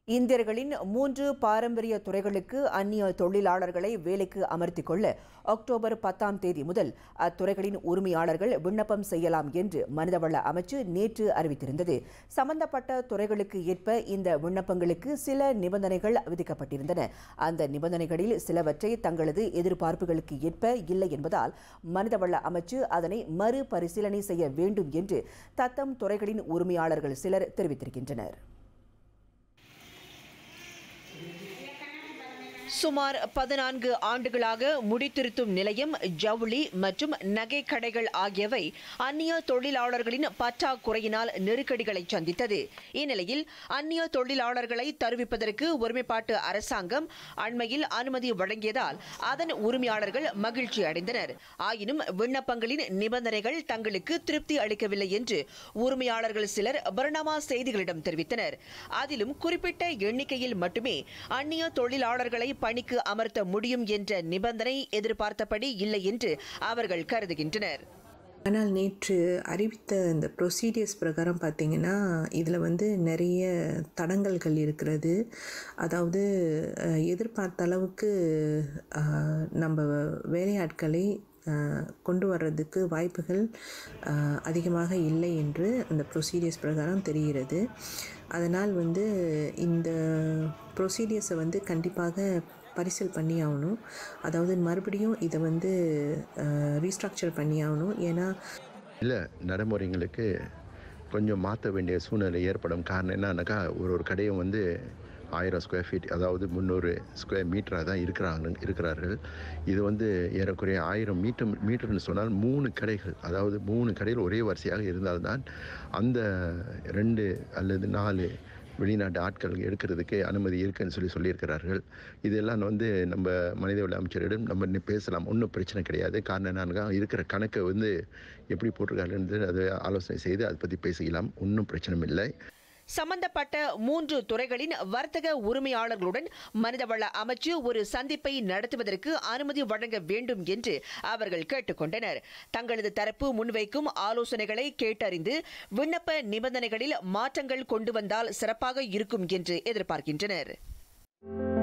இந்தியர்களின் மூன்று பாரம்பரிய துறைகளுக்கு அந்நிய தொழிலாளர்களை வேலைக்கு அமர்த்திக் கொள்ள அக்டோபர் பத்தாம் தேதி முதல் அத்துறைகளின் உரிமையாளர்கள் விண்ணப்பம் செய்யலாம் என்று மனிதவள அமைச்சு நேற்று அறிவித்திருந்தது சம்பந்தப்பட்ட துறைகளுக்கு ஏற்ப இந்த விண்ணப்பங்களுக்கு சில நிபந்தனைகள் விதிக்கப்பட்டிருந்தன அந்த நிபந்தனைகளில் சிலவற்றை தங்களது எதிர்பார்ப்புகளுக்கு ஏற்ப இல்லை என்பதால் மனிதவள அமைச்சு அதனை மறுபரிசீலனை செய்ய வேண்டும் என்று தத்தம் துறைகளின் உரிமையாளர்கள் சிலர் தெரிவித்திருக்கின்றனர் சுமார் பதினான்கு ஆண்டுகளாக முடித்திருத்தும் நிலையம் ஜவுளி மற்றும் நகை கடைகள் ஆகியவை அந்நிய தொழிலாளர்களின் பற்றாக்குறையினால் நெருக்கடிகளை சந்தித்தது இந்நிலையில் அந்நிய தொழிலாளர்களை தருவிப்பதற்கு ஒருமைப்பாட்டு அரசாங்கம் அண்மையில் அனுமதி வழங்கியதால் அதன் உரிமையாளர்கள் மகிழ்ச்சி அடைந்தனர் ஆயினும் விண்ணப்பங்களின் நிபந்தனைகள் தங்களுக்கு திருப்தி அளிக்கவில்லை என்று உரிமையாளர்கள் சிலர் பர்ணாமா செய்திகளிடம் தெரிவித்தனர் அதிலும் குறிப்பிட்ட எண்ணிக்கையில் மட்டுமே அந்நிய தொழிலாளர்களை பணிக்கு அமர்த்த முடியும் என்ற நிபந்தனை எதிர்பார்த்தபடி இல்லை என்று அவர்கள் கருதுகின்றனர் ஆனால் நேற்று அறிவித்த இந்த ப்ரொசீடியர்ஸ் பிரகாரம் பார்த்தீங்கன்னா இதில் வந்து நிறைய தடங்கல்கள் இருக்கிறது அதாவது அஹ், எதிர்பார்த்த அளவுக்கு அஹ், நம்ம வேலையாட்களை அஹ், கொண்டு வர்றதுக்கு வாய்ப்புகள் அஹ், அதிகமாக இல்லை என்று அந்த ப்ரொசீடியர்ஸ் பிரகாரம் தெரிகிறது அதனால் வந்து இந்த ப்ரொசீடியர்ஸை வந்து கண்டிப்பாக பரிசீல் பண்ணி ஆகணும் அதாவது மறுபடியும் இதை வந்து ரீஸ்ட்ரக்சர் பண்ணி ஆகணும் ஏன்னா இல்லை நடைமுறைங்களுக்கு கொஞ்சம் மாற்ற வேண்டிய சூழ்நிலை ஏற்படும் காரணம் என்னன்னாக்கா ஒரு ஒரு கடையும் வந்து ஆயிரம் ஸ்கொயர் ஃபீட் அதாவது முந்நூறு ஸ்கொயர் மீட்டராக தான் இருக்கிறாங்க இருக்கிறார்கள் இது வந்து ஏறக்குறைய ஆயிரம் மீட்டர் மீட்டர்னு சொன்னால் மூணு கடைகள் அதாவது மூணு கடைகள் ஒரே வரிசையாக இருந்தால்தான் அந்த ரெண்டு அல்லது நாலு வெளிநாட்டு ஆட்கள் எடுக்கிறதுக்கு அனுமதி இருக்குன்னு சொல்லி சொல்லியிருக்கிறார்கள் இதெல்லாம் வந்து நம்ம மனிதவள அமைச்சரிடம் நம்ம இன்னும் பேசலாம் ஒன்றும் பிரச்சனை கிடையாது காரணம் என்னன்னா இருக்கிற கணக்கை வந்து எப்படி போட்டிருக்காருன்னு அதை ஆலோசனை செய்து அதை பற்றி பேசிக்கலாம் ஒன்றும் பிரச்சனை இல்லை சம்பந்தப்பட்ட மூன்று துறைகளின் வர்த்தக உரிமையாளர்களுடன் மனிதவள அமைச்சு ஒரு சந்திப்பை நடத்துவதற்கு அனுமதி வழங்க வேண்டும் என்று அவர்கள் கேட்டுக்கொண்டனர் தங்களது தரப்பு முன்வைக்கும் ஆலோசனைகளை கேட்டறிந்து விண்ணப்ப நிபந்தனைகளில் மாற்றங்கள் கொண்டு வந்தால் சிறப்பாக இருக்கும் என்று எதிர்பார்க்கின்றனர்